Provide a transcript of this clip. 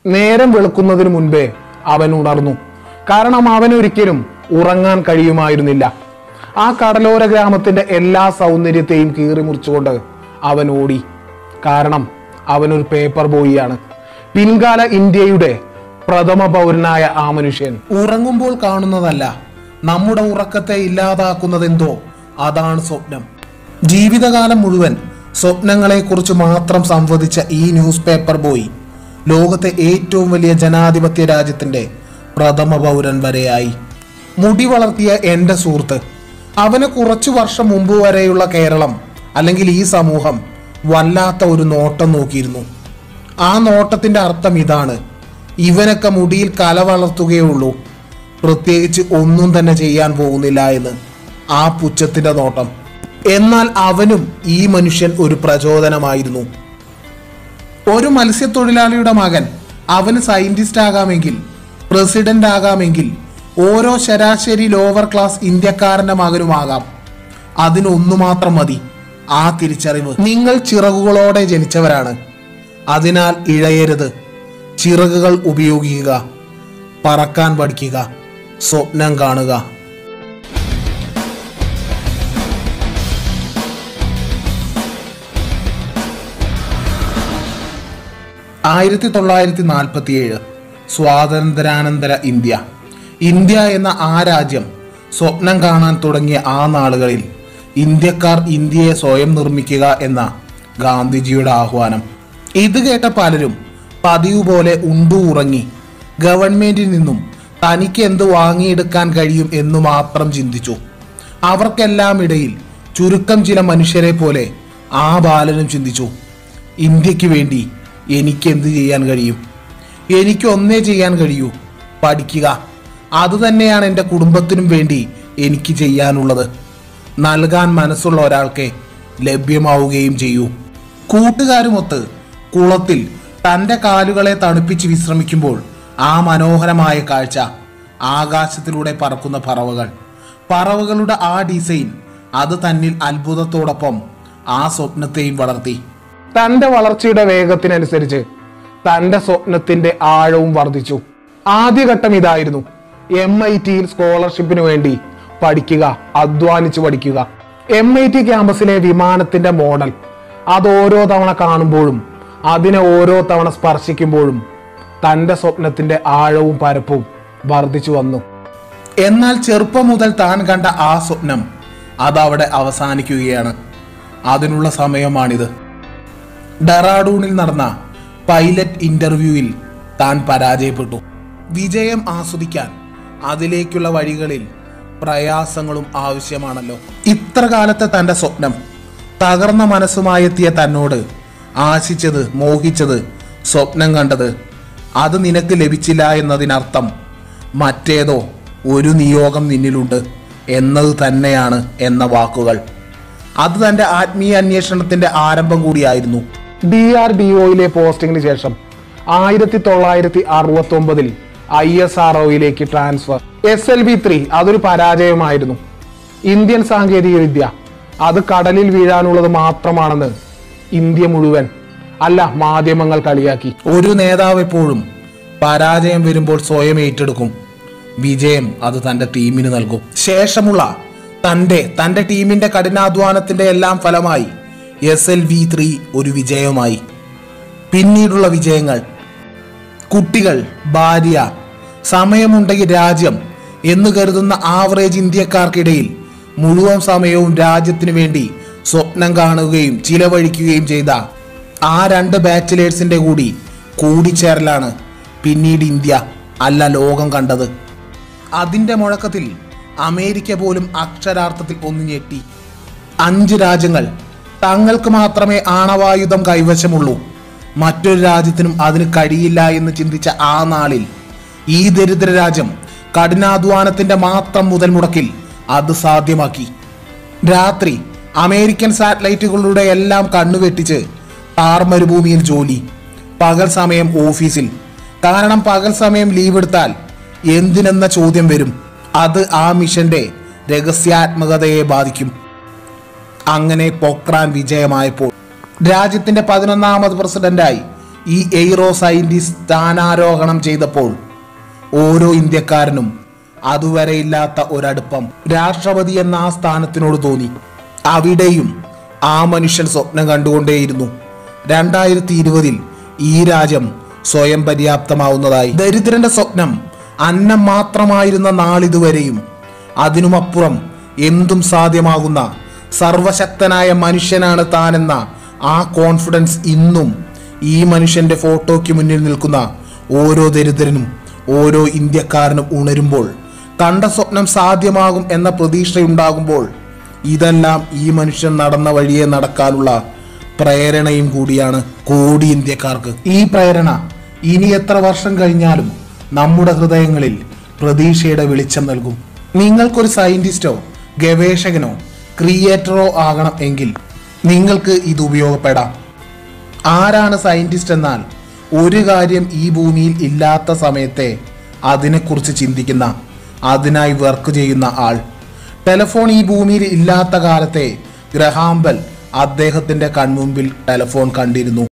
നേരം വെളുക്കുന്നതിന് മുൻപേ അവൻ ഉണർന്നു കാരണം അവനൊരിക്കലും ഉറങ്ങാൻ കഴിയുമായിരുന്നില്ല ആ കടലോര ഗ്രാമത്തിന്റെ എല്ലാ സൗന്ദര്യത്തെയും കീറി മുറിച്ചുകൊണ്ട് അവൻ ഓടി കാരണം അവനൊരു പേപ്പർ ബോയിയാണ് പിൻകാല ഇന്ത്യയുടെ പ്രഥമ പൗരനായ ആ മനുഷ്യൻ ഉറങ്ങുമ്പോൾ കാണുന്നതല്ല നമ്മുടെ ഉറക്കത്തെ ഇല്ലാതാക്കുന്നതെന്തോ അതാണ് സ്വപ്നം ജീവിതകാലം മുഴുവൻ സ്വപ്നങ്ങളെക്കുറിച്ച് മാത്രം സംവദിച്ച ഈ ന്യൂസ് പേപ്പർ ബോയ് ലോകത്തെ ഏറ്റവും വലിയ ജനാധിപത്യ രാജ്യത്തിന്റെ പ്രഥമ പൗരൻ വരെയായി മുടി വളർത്തിയ എൻ്റെ സുഹൃത്ത് അവന് കുറച്ചു വർഷം മുമ്പ് വരെയുള്ള കേരളം അല്ലെങ്കിൽ ഈ സമൂഹം വല്ലാത്ത ഒരു നോട്ടം നോക്കിയിരുന്നു ആ നോട്ടത്തിന്റെ അർത്ഥം ഇതാണ് ഇവനൊക്കെ മുടിയിൽ കല വളർത്തുകയുള്ളൂ പ്രത്യേകിച്ച് ഒന്നും തന്നെ ചെയ്യാൻ പോകുന്നില്ല എന്ന് ആ പുച്ഛത്തിന്റെ നോട്ടം എന്നാൽ അവനും ഈ മനുഷ്യൻ ഒരു പ്രചോദനമായിരുന്നു ഒരു മത്സ്യത്തൊഴിലാളിയുടെ മകൻ അവന് സയന്റിസ്റ്റ് ആകാമെങ്കിൽ പ്രസിഡന്റ് ആകാമെങ്കിൽ ഓരോ ശരാശരി ലോവർ ക്ലാസ് ഇന്ത്യക്കാരന്റെ മകനുമാകാം അതിനൊന്നു മാത്രം മതി ആ തിരിച്ചറിവ് നിങ്ങൾ ചിറകുകളോടെ ജനിച്ചവരാണ് അതിനാൽ ഇഴയരുത് ചിറകുകൾ ഉപയോഗിക്കുക പറക്കാൻ പഠിക്കുക സ്വപ്നം കാണുക ആയിരത്തി തൊള്ളായിരത്തി നാൽപ്പത്തി ഏഴ് സ്വാതന്ത്ര്യാനന്തര ഇന്ത്യ ഇന്ത്യ എന്ന ആ രാജ്യം സ്വപ്നം കാണാൻ തുടങ്ങിയ ആ നാളുകളിൽ ഇന്ത്യക്കാർ ഇന്ത്യയെ സ്വയം നിർമ്മിക്കുക എന്ന ഗാന്ധിജിയുടെ ആഹ്വാനം ഇത് കേട്ട പലരും പതിവ് പോലെ ഉണ്ടു ഉറങ്ങി ഗവൺമെന്റിൽ നിന്നും തനിക്ക് എന്ത് വാങ്ങിയെടുക്കാൻ കഴിയും എന്ന് മാത്രം ചിന്തിച്ചു അവർക്കെല്ലാം ഇടയിൽ ചുരുക്കം ചില മനുഷ്യരെ പോലെ ആ ബാലനും ചിന്തിച്ചു ഇന്ത്യക്ക് വേണ്ടി എനിക്ക് എന്ത് ചെയ്യാൻ കഴിയും എനിക്ക് ഒന്നേ ചെയ്യാൻ കഴിയൂ പഠിക്കുക അതുതന്നെയാണ് എൻ്റെ കുടുംബത്തിനും വേണ്ടി എനിക്ക് ചെയ്യാനുള്ളത് നൽകാൻ മനസ്സുള്ള ഒരാൾക്ക് ലഭ്യമാവുകയും ചെയ്യൂ കൂട്ടുകാരുമൊത്ത് കുളത്തിൽ തൻ്റെ കാലുകളെ തണുപ്പിച്ച് വിശ്രമിക്കുമ്പോൾ ആ മനോഹരമായ കാഴ്ച ആകാശത്തിലൂടെ പറക്കുന്ന പറവകൾ പറവകളുടെ ആ ഡിസൈൻ അത് തന്നിൽ അത്ഭുതത്തോടൊപ്പം ആ സ്വപ്നത്തെയും വളർത്തി തന്റെ വളർച്ചയുടെ വേഗത്തിനനുസരിച്ച് തന്റെ സ്വപ്നത്തിന്റെ ആഴവും വർദ്ധിച്ചു ആദ്യഘട്ടം ഇതായിരുന്നു എം ഐ ടിയിൽ സ്കോളർഷിപ്പിന് വേണ്ടി പഠിക്കുക അധ്വാനിച്ച് പഠിക്കുക എം ഐ ടി ക്യാമ്പസിലെ വിമാനത്തിന്റെ മോഡൽ അത് ഓരോ തവണ കാണുമ്പോഴും അതിനെ ഓരോ തവണ സ്പർശിക്കുമ്പോഴും തന്റെ സ്വപ്നത്തിന്റെ ആഴവും പരപ്പും വർദ്ധിച്ചു വന്നു എന്നാൽ ചെറുപ്പം മുതൽ താൻ കണ്ട ആ സ്വപ്നം അതവിടെ അവസാനിക്കുകയാണ് അതിനുള്ള സമയമാണിത് ഡെറാഡൂണിൽ നടന്ന പൈലറ്റ് ഇന്റർവ്യൂവിൽ താൻ പരാജയപ്പെട്ടു വിജയം ആസ്വദിക്കാൻ അതിലേക്കുള്ള വഴികളിൽ പ്രയാസങ്ങളും ആവശ്യമാണല്ലോ ഇത്ര കാലത്തെ തന്റെ സ്വപ്നം തകർന്ന മനസ്സുമായെത്തിയ തന്നോട് ആശിച്ചത് മോഹിച്ചത് സ്വപ്നം കണ്ടത് അത് നിനക്ക് ലഭിച്ചില്ല എന്നതിനർത്ഥം മറ്റേതോ ഒരു നിയോഗം നിന്നിലുണ്ട് എന്നത് തന്നെയാണ് എന്ന വാക്കുകൾ അത് തന്റെ ആത്മീയ അന്വേഷണത്തിന്റെ ആരംഭം കൂടിയായിരുന്നു ഡി ആർ ഡി ഒയിലെ പോസ്റ്റിംഗിന് ശേഷം ആയിരത്തി തൊള്ളായിരത്തി അറുപത്തി ഒമ്പതിൽ I S R ഒയിലേക്ക് transfer S L V three അതൊരു പരാജയമായിരുന്നു ഇന്ത്യൻ സാങ്കേതിക വിദ്യ അത് കടലിൽ വീഴാനുള്ളത് മാത്രമാണെന്ന് ഇന്ത്യ മുഴുവൻ അല്ല മാധ്യമങ്ങൾ കളിയാക്കി ഒരു നേതാവ് എപ്പോഴും പരാജയം വരുമ്പോൾ സ്വയം ഏറ്റെടുക്കും വിജയം അത് തന്റെ ടീമിന് നൽകും ശേഷമുള്ള തന്റെ തന്റെ ടീമിന്റെ കഠിനാധ്വാനത്തിന്റെ എല്ലാം ഫലമായി എസ് എൽ വി ത്രീ ഒരു വിജയമായി പിന്നീടുള്ള വിജയങ്ങൾ കുട്ടികൾ ഭാര്യ സമയമുണ്ടെങ്കിൽ രാജ്യം എന്ന് കരുതുന്ന ആവറേജ് ഇന്ത്യക്കാർക്കിടയിൽ മുഴുവൻ സമയവും രാജ്യത്തിനു വേണ്ടി സ്വപ്നം കാണുകയും ചിലവഴിക്കുകയും ചെയ്ത ആ രണ്ട് ബാച്ചിലേഴ്സിന്റെ കൂടി കൂടിച്ചേരലാണ് പിന്നീട് ഇന്ത്യ അല്ല ലോകം കണ്ടത് അതിന്റെ മുഴക്കത്തിൽ അമേരിക്ക പോലും അക്ഷരാർത്ഥത്തിൽ ഒന്ന് ഞെട്ടി അഞ്ച് രാജ്യങ്ങൾ തങ്ങൾക്ക് മാത്രമേ ആണവായുധം കൈവശമുള്ളൂ മറ്റൊരു രാജ്യത്തിനും അതിന് കഴിയില്ല എന്ന് ചിന്തിച്ച ആ നാളിൽ ഈ ദരിദ്ര രാജ്യം കഠിനാധ്വാനത്തിന്റെ മാത്രം മുതൽ മുടക്കിൽ അത് സാധ്യമാക്കി രാത്രി അമേരിക്കൻ സാറ്റലൈറ്റുകളുടെ എല്ലാം കണ്ണുവെട്ടിച്ച് താർ മരുഭൂമിയിൽ ജോലി പകൽ സമയം ഓഫീസിൽ കാരണം പകൽ സമയം ലീവ് എടുത്താൽ എന്തിനെന്ന ചോദ്യം വരും അത് ആ മിഷന്റെ രഹസ്യാത്മകതയെ ബാധിക്കും അങ്ങനെ പൊക്രാൻ വിജയമായപ്പോൾ രാജ്യത്തിന്റെ പതിനൊന്നാമത് പ്രസിഡന്റായി ഈ എയ്റോ സയന്റിസ്റ്റ് സ്ഥാനാരോഹണം ചെയ്തപ്പോൾ ഓരോ ഇന്ത്യക്കാരനും അതുവരെ ഇല്ലാത്ത ഒരടുപ്പം രാഷ്ട്രപതി എന്ന ആ സ്ഥാനത്തിനോട് തോന്നി അവിടെയും ആ മനുഷ്യൻ സ്വപ്നം കണ്ടുകൊണ്ടേയിരുന്നു രണ്ടായിരത്തി ഇരുപതിൽ ഈ രാജ്യം സ്വയം പര്യാപ്തമാവുന്നതായി ദരിദ്രന്റെ സ്വപ്നം അന്നം മാത്രമായിരുന്ന നാളിതുവരെയും അതിനുമപ്പുറം എന്തും സാധ്യമാകുന്ന സർവശക്തനായ മനുഷ്യനാണ് താനെന്ന ആ കോൺഫിഡൻസ് ഇന്നും ഈ മനുഷ്യന്റെ ഫോട്ടോയ്ക്ക് മുന്നിൽ നിൽക്കുന്ന ഓരോ ദരിദ്രനും ഓരോ ഇന്ത്യക്കാരനും ഉണരുമ്പോൾ കണ്ട സ്വപ്നം സാധ്യമാകും എന്ന പ്രതീക്ഷയുണ്ടാകുമ്പോൾ ഇതെല്ലാം ഈ മനുഷ്യൻ നടന്ന വഴിയെ നടക്കാനുള്ള പ്രേരണയും കൂടിയാണ് കോടി ഇന്ത്യക്കാർക്ക് ഈ പ്രേരണ ഇനി എത്ര വർഷം കഴിഞ്ഞാലും നമ്മുടെ ഹൃദയങ്ങളിൽ പ്രതീക്ഷയുടെ വെളിച്ചം നൽകും നിങ്ങൾക്കൊരു സയന്റിസ്റ്റോ ഗവേഷകനോ ക്രിയേറ്ററോ ആകണം എങ്കിൽ നിങ്ങൾക്ക് ഇത് ഉപയോഗപ്പെടാം ആരാണ് സയന്റിസ്റ്റ് എന്നാൽ ഒരു കാര്യം ഈ ഭൂമിയിൽ ഇല്ലാത്ത സമയത്തെ അതിനെക്കുറിച്ച് ചിന്തിക്കുന്ന അതിനായി വർക്ക് ചെയ്യുന്ന ആൾ ടെലഫോൺ ഈ ഭൂമിയിൽ ഇല്ലാത്ത കാലത്തെ ഗ്രഹാംബൽ അദ്ദേഹത്തിന്റെ കൺമുമ്പിൽ ടെലഫോൺ കണ്ടിരുന്നു